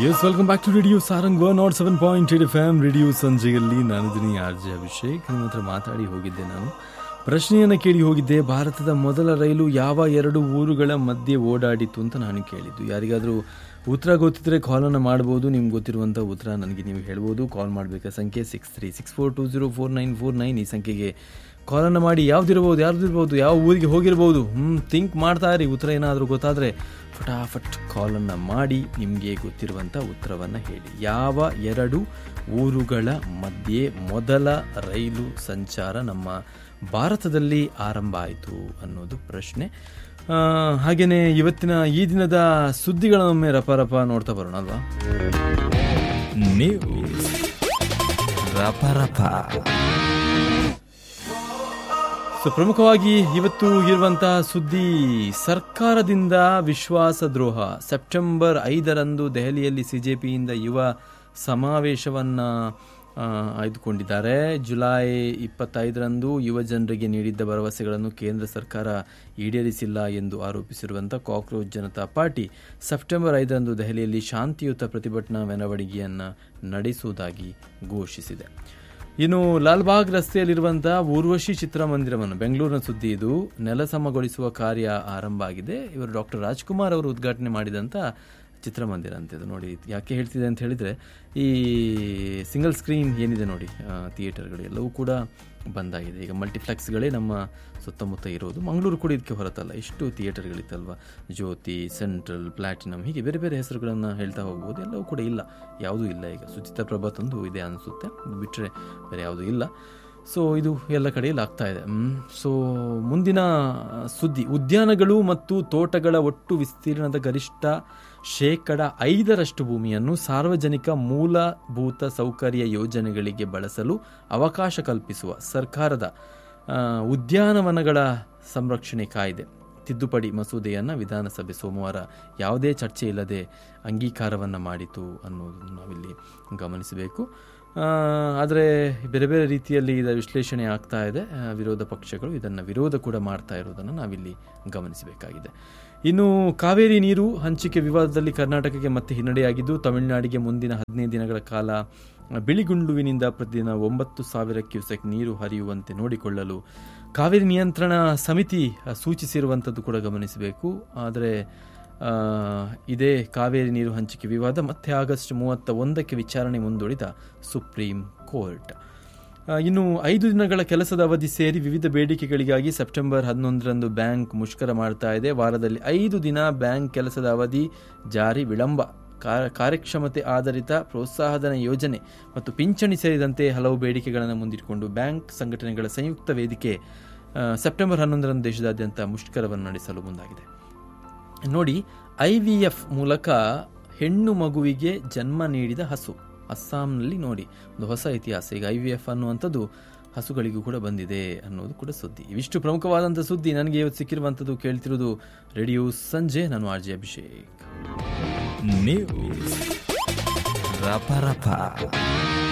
S welcome back to radio Sarang one naught seven point eight F M radio ಸಂಜೆಯಲ್ಲಿ ನಾನಿದ್ದೀನಿ R J Abhishek ನಿಮ್ಮ ಹತ್ರ ಮಾತಾಡಿ ಹೋಗಿದ್ದೆ ನಾನು ಪ್ರಶ್ನೆಯನ್ನು ಕೇಳಿ ಹೋಗಿದ್ದೆ ಭಾರತದ ಮೊದಲ ರೈಲು ಯಾವ ಎರಡು ಊರುಗಳ ಮಧ್ಯೆ ಓಡಾಡಿತು ಅಂತ ನಾನು ಕೇಳಿದ್ದು ಯಾರಿಗಾದರೂ ಉತ್ತರ ಗೊತ್ತಿದ್ರೆ ಕಾಲನ್ನು ಮಾಡ್ಬೋದು ನಿಮ್ಗೆ ಗೊತ್ತಿರುವಂಥ ಉತ್ತರ ನನಗೆ ನೀವು ಹೇಳ್ಬೋದು ಕಾಲ್ ಮಾಡಬೇಕಾ ಸಂಖ್ಯೆ six three six four two zero four nine four nine ಈ ಸಂಖ್ಯೆಗೆ ಕಾಲನ್ನು ಮಾಡಿ ಯಾವ್ದಿರ್ಬೋದು ಯಾರ್ದಿರ್ಬೋದು ಯಾವ ಊರಿಗೆ ಹೋಗಿರ್ಬೋದು ಹ್ಞೂ ಥಿಂಕ್ ಮಾಡ್ತಾ ಇರಿ ಉತ್ತರ ಏನಾದರೂ ಗೊತ್ತಾದರೆ ಫಟಾಫಟ್ ಕಾಲನ್ನು ಮಾಡಿ ನಿಮಗೆ ಗೊತ್ತಿರುವಂಥ ಉತ್ತರವನ್ನು ಹೇಳಿ ಯಾವ ಎರಡು ಊರುಗಳ ಮಧ್ಯೆ ಮೊದಲ ರೈಲು ಸಂಚಾರ ನಮ್ಮ ಭಾರತದಲ್ಲಿ ಆರಂಭ ಆಯಿತು ಅನ್ನೋದು ಪ್ರಶ್ನೆ ಹಾಗೆಯೇ ಇವತ್ತಿನ ಈ ದಿನದ ಸುದ್ದಿಗಳನ್ನೊಮ್ಮೆ ರಪ ನೋಡ್ತಾ ಬರೋಣ ಅಲ್ವಾ ನ್ಯೂಸ್ ರಪ ರಪ ಸೊ ಪ್ರಮುಖವಾಗಿ ಇವತ್ತು ಇರುವಂತಹ ಸುದ್ದಿ ಸರ್ಕಾರದಿಂದ ವಿಶ್ವಾಸದ್ರೋಹ ಸೆಪ್ಟೆಂಬರ್ ಐದರಂದು ದೆಹಲಿಯಲ್ಲಿ ಸಿಜೆಪಿಯಿಂದ ಯುವ ಸಮಾವೇಶವನ್ನ ಆ, ಆಯ್ದುಕೊಂಡಿದ್ದಾರೆ ಜುಲೈ ಇಪ್ಪತ್ತೈದರಂದು ಯುವ ಜನರಿಗೆ ನೀಡಿದ್ದ ಭರವಸೆಗಳನ್ನು ಕೇಂದ್ರ ಸರ್ಕಾರ ಈಡೇರಿಸಿಲ್ಲ ಎಂದು ಆರೋಪಿಸಿರುವಂಥ ಕಾಕ್ರೋಚ್ ಜನತಾ ಪಾರ್ಟಿ ಸೆಪ್ಟೆಂಬರ್ ಐದರಂದು ದೆಹಲಿಯಲ್ಲಿ ಶಾಂತಿಯುತ ಪ್ರತಿಭಟನಾ ಮೆರವಣಿಗೆಯನ್ನು ನಡೆಸುವುದಾಗಿ ಘೋಷಿಸಿದೆ ಇನ್ನು ಲಾಲ್ಬಾಗ್ ರಸ್ತೆಯಲ್ಲಿರುವಂತಹ ಊರ್ವಶಿ ಚಿತ್ರಮಂದಿರವನ್ನು ಬೆಂಗಳೂರಿನ ಸುದ್ದಿ ಇದು ನೆಲಸಮಗೊಳಿಸುವ ಕಾರ್ಯ ಆರಂಭ ಆಗಿದೆ ಇವರು ಡಾಕ್ಟರ್ ರಾಜ್ಕುಮಾರ್ ಅವರು ಉದ್ಘಾಟನೆ ಮಾಡಿದಂಥ ಚಿತ್ರಮಂದಿರ ಅಂತ ಇದು ನೋಡಿ ಯಾಕೆ ಹೇಳ್ತಿದೆ ಅಂತ ಹೇಳಿದರೆ ಈ ಸಿಂಗಲ್ ಸ್ಕ್ರೀನ್ ಏನಿದೆ ನೋಡಿ ಥಿಯೇಟರ್ಗಳು ಎಲ್ಲವೂ ಕೂಡ ಬಂದಾಗಿದೆ ಈಗ ಮಲ್ಟಿಪ್ಲೆಕ್ಸ್ಗಳೇ ನಮ್ಮ ಸುತ್ತಮುತ್ತ ಇರೋದು ಮಂಗಳೂರು ಕೂಡ ಇದಕ್ಕೆ ಹೊರತಲ್ಲ ಎಷ್ಟು ಥಿಯೇಟರ್ಗಳಿತ್ತಲ್ವ ಜ್ಯೋತಿ ಸೆಂಟ್ರಲ್ ಪ್ಲಾಟಿನಮ್ ಹೀಗೆ ಬೇರೆ ಬೇರೆ ಹೆಸರುಗಳನ್ನು ಹೇಳ್ತಾ ಹೋಗ್ಬೋದು ಎಲ್ಲವೂ ಕೂಡ ಇಲ್ಲ ಯಾವುದೂ ಇಲ್ಲ ಈಗ ಸುಚಿತಾ ಪ್ರಭಾ ತಂದು ಇದೆ ಅನಿಸುತ್ತೆ ಬಿಟ್ಟರೆ ಬೇರೆ ಯಾವುದೂ ಇಲ್ಲ ಸೊ ಇದು ಎಲ್ಲ ಕಡೆಯಲ್ಲಿ ಆಗ್ತಾ ಇದೆ ಸೊ ಮುಂದಿನ ಸುದ್ದಿ ಉದ್ಯಾನಗಳು ಮತ್ತು ತೋಟಗಳ ಒಟ್ಟು ವಿಸ್ತೀರ್ಣದ ಗರಿಷ್ಠ ಶೇಕಡ ಐದರಷ್ಟು ಭೂಮಿಯನ್ನು ಸಾರ್ವಜನಿಕ ಮೂಲಭೂತ ಸೌಕರ್ಯ ಯೋಜನೆಗಳಿಗೆ ಬಳಸಲು ಅವಕಾಶ ಕಲ್ಪಿಸುವ ಸರ್ಕಾರದ ಆ, ಉದ್ಯಾನವನಗಳ ಸಂರಕ್ಷಣೆ ಕಾಯ್ದೆ ತಿದ್ದುಪಡಿ ಮಸೂದೆಯನ್ನು ವಿಧಾನಸಭೆ ಸೋಮವಾರ ಯಾವುದೇ ಚರ್ಚೆ ಇಲ್ಲದೆ ಅಂಗೀಕಾರವನ್ನು ಮಾಡಿತು ಅನ್ನೋದನ್ನು ನಾವಿಲ್ಲಿ ಗಮನಿಸಬೇಕು ಆದರೆ ಬೇರೆ ಬೇರೆ ರೀತಿಯಲ್ಲಿ ಇದರ ವಿಶ್ಲೇಷಣೆ ಆಗ್ತಾ ಇದೆ ಆ, ವಿರೋಧ ಪಕ್ಷಗಳು ಇದನ್ನು ವಿರೋಧ ಕೂಡ ಮಾಡ್ತಾ ಇರೋದನ್ನು ನಾವಿಲ್ಲಿ ಗಮನಿಸಬೇಕಾಗಿದೆ ಇನ್ನು ಕಾವೇರಿ ನೀರು ಹಂಚಿಕೆ ವಿವಾದದಲ್ಲಿ ಕರ್ನಾಟಕಕ್ಕೆ ಮತ್ತೆ ಹಿನ್ನಡೆಯಾಗಿದ್ದು ತಮಿಳುನಾಡಿಗೆ ಮುಂದಿನ ಹದಿನೈದು ದಿನಗಳ ಕಾಲ ಬಿಳಿಗುಂಡುವಿನಿಂದ ಪ್ರತಿದಿನ ಒಂಬತ್ತು ಸಾವಿರ ಕ್ಯೂಸೆಕ್ ನೀರು ಹರಿಯುವಂತೆ ನೋಡಿಕೊಳ್ಳಲು ಕಾವೇರಿ ನಿಯಂತ್ರಣ ಸಮಿತಿ ಆ, ಸೂಚಿಸಿರುವಂಥದ್ದು ಕೂಡ ಗಮನಿಸಬೇಕು ಆದರೆ ಆ, ಇದೇ ಕಾವೇರಿ ನೀರು ಹಂಚಿಕೆ ವಿವಾದ ಮತ್ತೆ ಆಗಸ್ಟ್ ಮೂವತ್ತ ಒಂದಕ್ಕೆ ವಿಚಾರಣೆ ಮುಂದೂಡಿದ ಸುಪ್ರೀಂ ಕೋರ್ಟ್ ಆ, ಇನ್ನು ಐದು ದಿನಗಳ ಕೆಲಸದ ಅವಧಿ ಸೇರಿ ವಿವಿಧ ಬೇಡಿಕೆಗಳಿಗಾಗಿ ಸೆಪ್ಟೆಂಬರ್ ಹನ್ನೊಂದರಂದು ಬ್ಯಾಂಕ್ ಮುಷ್ಕರ ಮಾಡ್ತಾ ಇದೆ ವಾರದಲ್ಲಿ ಐದು ದಿನ ಬ್ಯಾಂಕ್ ಕೆಲಸದ ಅವಧಿ ಜಾರಿ ವಿಳಂಬ ಕಾ- ಕಾರ್ಯಕ್ಷಮತೆ ಆಧಾರಿತ ಪ್ರೋತ್ಸಾಹಧನ ಯೋಜನೆ ಮತ್ತು ಪಿಂಚಣಿ ಸೇರಿದಂತೆ ಹಲವು ಬೇಡಿಕೆಗಳನ್ನು ಮುಂದಿಟ್ಟುಕೊಂಡು ಬ್ಯಾಂಕ್ ಸಂಘಟನೆಗಳ ಸಂಯುಕ್ತ ವೇದಿಕೆ ಆ, ಸೆಪ್ಟೆಂಬರ್ ಹನ್ನೊಂದರಂದು ದೇಶದಾದ್ಯಂತ ಮುಷ್ಕರವನ್ನು ನಡೆಸಲು ಮುಂದಾಗಿದೆ ನೋಡಿ ಐ ವಿ ಎಫ್ ಮೂಲಕ ಹೆಣ್ಣು ಮಗುವಿಗೆ ಜನ್ಮ ನೀಡಿದ ಹಸು ಅಸ್ಸಾಂನಲ್ಲಿ ನೋಡಿ ಒಂದು ಹೊಸ ಇತಿಹಾಸ ಈಗ ಐ ವಿ ಎಫ್ ಅನ್ನುವಂಥದ್ದು ಹಸುಗಳಿಗೂ ಕೂಡ ಬಂದಿದೆ ಅನ್ನೋದು ಕೂಡ ಸುದ್ದಿ ಇವಿಷ್ಟು ಪ್ರಮುಖವಾದಂಥ ಸುದ್ದಿ ನನಗೆ ಇವತ್ತು ಸಿಕ್ಕಿರುವಂಥದ್ದು ಕೇಳ್ತಿರೋದು ರೇಡಿಯೋ ಸಂಜೆ ನಾನು ಆರ್ ಜೆ ಅಭಿಷೇಕ್ ನ್ಯೂಸ್ ರಪ ರಪ